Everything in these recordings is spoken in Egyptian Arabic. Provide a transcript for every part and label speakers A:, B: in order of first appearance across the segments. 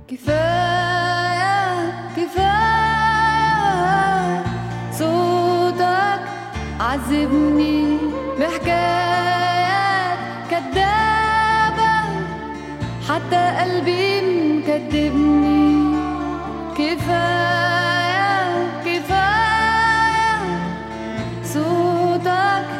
A: كفاية كفاية صوتك عذبني بحكايات كدابة حتى قلبي مكدبني كفاية كفاية صوتك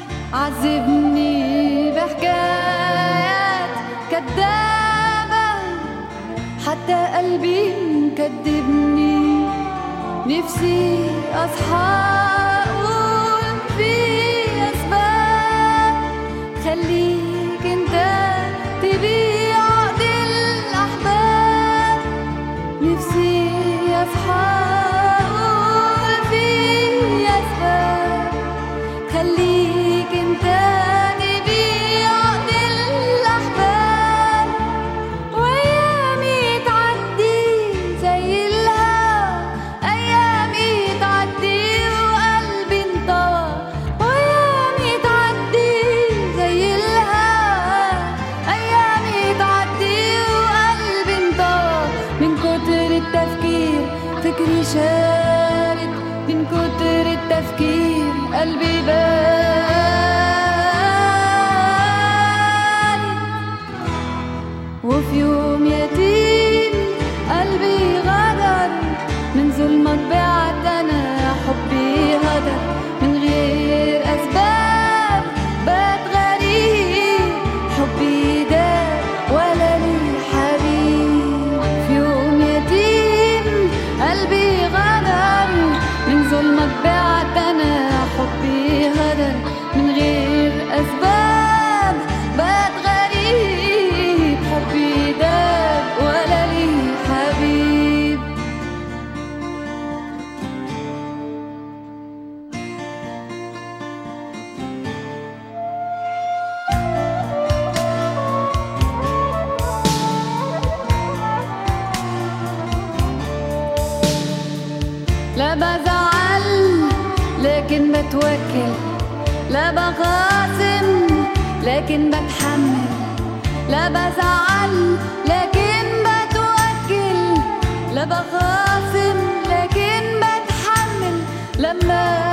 A: عذبني بحكايات كدابة حتى قلبي مكدبني نفسي أصحى أقول في أسباب خليك أنت تبيع عقد الأحباب نفسي أصحى أقول في أسباب خليك أنت تبيع عقد الأحباب وأيامي تعدي زي الهوا أيامي تعدي وقلبي انطوى وأيامي تعدي زي الهوا أيامي تعدي وقلبي انطوى من كتر التفكير فكري شارد من كتر التفكير قلبي بارد وفي يوم يتيم قلبي غدر من ظلمك بعد انا حبي هدر من غير اسباب بات غريب حبي داب ولا لي حبيب في يوم يتيم قلبي غدر من ظلمك بعد انا حبي هدر من غير اسباب بات غريب حبي داب ولا لي حبيب لا بزعل لكن بتوكل لا بخاصم لكن بتحمل لا بزعل لكن بتوكل لا بخاصم لكن بتحمل لما